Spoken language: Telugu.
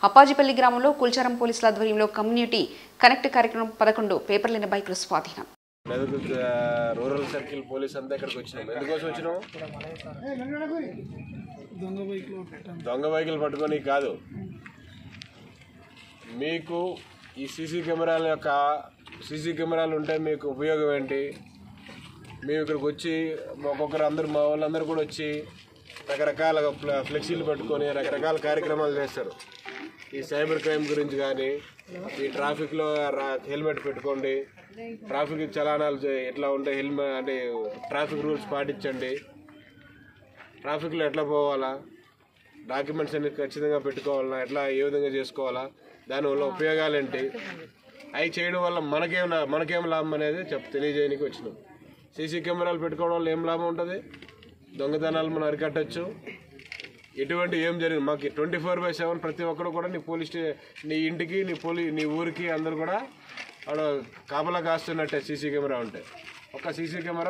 అప్పాజిపల్లి గ్రామంలో కుల్చారం పోలీసుల ఆధ్వర్యంలో కమ్యూనిటీ కనెక్ట్ కార్యక్రమం పదకొండు పేపర్లేని బైకులు స్వాధీనం మెదక్ ఆ, రూరల్ సర్కిల్ పోలీస్ అంతా ఇక్కడికి వచ్చినాం ఎందుకోసం వచ్చినాం దొంగ బైకులు పట్టుకొని కాదు మీకు ఈ సీసీ కెమెరాల యొక్క సీసీ కెమెరాలు ఉంటే మీకు ఉపయోగం ఏంటి మేము ఇక్కడికి వచ్చి ఒక్కొక్కరు అందరు మా వాళ్ళందరూ కూడా వచ్చి రకరకాల ఫ్ల- ఫ్లెక్సీలు పెట్టుకొని రకరకాల కార్యక్రమాలు చేస్తారు ఈ సైబర్ క్రైమ్ గురించి కానీ ఈ ట్రాఫిక్లో రా- హెల్మెట్ పెట్టుకోండి ట్రాఫిక్ చలానాలు చే- ఎట్లా ఉంటే హెల్మెట్ అంటే ట్రాఫిక్ రూల్స్ పాటించండి ట్రాఫిక్లో ఎట్లా పోవాలా డాక్యుమెంట్స్ అన్ని ఖచ్చితంగా పెట్టుకోవాలా ఎట్లా ఏ విధంగా చేసుకోవాలా దానివల్ల ఉపయోగాలు ఏంటి అవి చేయడం వల్ల మనకేం లా- మనకేం లాభం అనేది చెప్ తెలియజేయడానికి వచ్చినాం సీసీ కెమెరాలు పెట్టుకోవడం వల్ల ఏం లాభం ఉంటుంది దొంగతనాలు మనం అరికట్టచ్చు ఎటువంటి ఏం జరిగింది మాకు ట్వంటీ ఫోర్ బై సెవెన్ ప్రతి ఒక్కరు కూడా నీ పోలీస్ స్టే నీ ఇంటికి నీ పోలీ నీ ఊరికి అందరూ కూడా ఆడ కాపలా కాస్తున్నట్టే సీసీ కెమెరా ఉంటే ఒక సీసీ కెమెరా